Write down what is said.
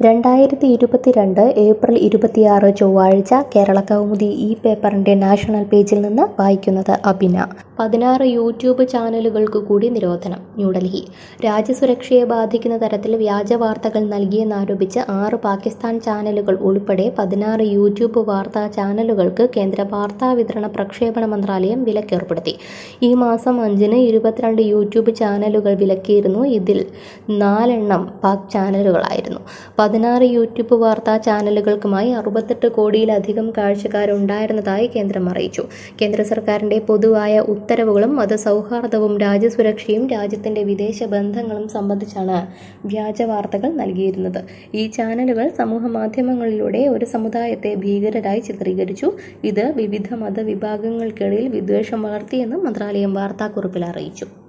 രണ്ടായിരത്തി ഇരുപത്തിരണ്ട് ഏപ്രിൽ ഇരുപത്തിയാറ് ചൊവ്വാഴ്ച കേരള കൗമുദി ഈ പേപ്പറിന്റെ നാഷണൽ പേജിൽ നിന്ന് വായിക്കുന്നത് അബിന പതിനാറ് യൂട്യൂബ് ചാനലുകൾക്ക് കൂടി നിരോധനം ന്യൂഡൽഹി രാജ്യസുരക്ഷയെ ബാധിക്കുന്ന തരത്തിൽ വ്യാജ വാർത്തകൾ നൽകിയെന്നാരോപിച്ച് ആറ് പാകിസ്ഥാൻ ചാനലുകൾ ഉൾപ്പെടെ പതിനാറ് യൂട്യൂബ് വാർത്താ ചാനലുകൾക്ക് കേന്ദ്ര വാർത്താ വിതരണ പ്രക്ഷേപണ മന്ത്രാലയം വിലക്കേർപ്പെടുത്തി ഈ മാസം അഞ്ചിന് ഇരുപത്തിരണ്ട് യൂട്യൂബ് ചാനലുകൾ വിലക്കിയിരുന്നു ഇതിൽ നാലെണ്ണം പാക് ചാനലുകളായിരുന്നു പതിനാറ് യൂട്യൂബ് വാർത്താ ചാനലുകൾക്കുമായി അറുപത്തെട്ട് കോടിയിലധികം കാഴ്ചക്കാരുണ്ടായിരുന്നതായി കേന്ദ്രം അറിയിച്ചു കേന്ദ്ര സർക്കാരിന്റെ പൊതുവായ ഉത്തരവുകളും മതസൗഹാർദ്ദവും രാജ്യസുരക്ഷയും രാജ്യത്തിന്റെ വിദേശ ബന്ധങ്ങളും സംബന്ധിച്ചാണ് വ്യാജ വാർത്തകൾ നൽകിയിരുന്നത് ഈ ചാനലുകൾ സമൂഹ മാധ്യമങ്ങളിലൂടെ ഒരു സമുദായത്തെ ഭീകരരായി ചിത്രീകരിച്ചു ഇത് വിവിധ മതവിഭാഗങ്ങൾക്കിടയിൽ വിദ്വേഷം വളർത്തിയെന്നും മന്ത്രാലയം വാർത്താക്കുറിപ്പിൽ അറിയിച്ചു